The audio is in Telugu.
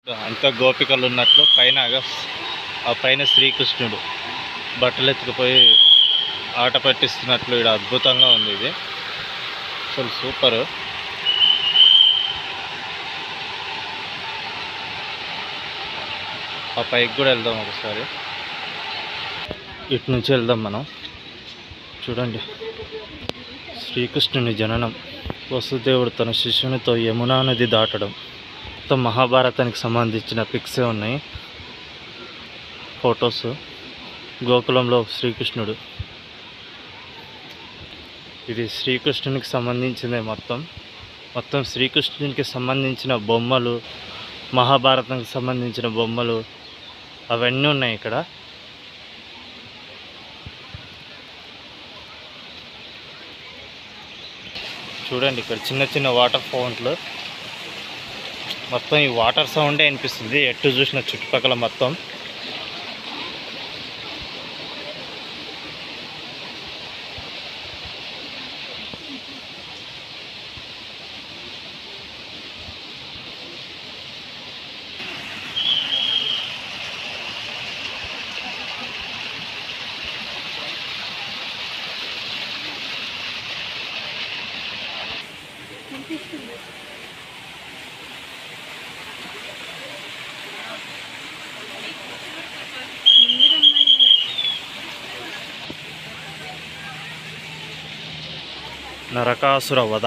అంతా గోపికలు ఉన్నట్లు పైన అగస్- ఆ పైన శ్రీకృష్ణుడు బట్టలు ఎత్తుకుపోయి ఆట పట్టిస్తున్నట్లు ఇక్కడ అద్భుతంగా ఉంది ఇది అసలు సూపర్ ఆ పైకి కూడా వెళ్దాం ఒకసారి ఇటు నుంచి వెళ్దాం మనం చూడండి శ్రీకృష్ణుని జననం వసుదేవుడు తన శిష్యునితో యమునా నది దాటడం మొత్తం మహాభారతానికి సంబంధించిన పిక్సే ఉన్నాయి ఫొటోస్ గోకులంలో శ్రీకృష్ణుడు ఇది శ్రీకృష్ణునికి సంబంధించిందే మొత్తం మొత్తం శ్రీకృష్ణునికి సంబంధించిన బొమ్మలు మహాభారతానికి సంబంధించిన బొమ్మలు అవన్నీ ఉన్నాయి ఇక్కడ చూడండి ఇక్కడ చిన్న చిన్న వాటర్ ఫౌంట్లు మొత్తం ఈ వాటర్ సౌండే అనిపిస్తుంది ఎటు చూసిన చుట్టుపక్కల మొత్తం నరకాసుర వధ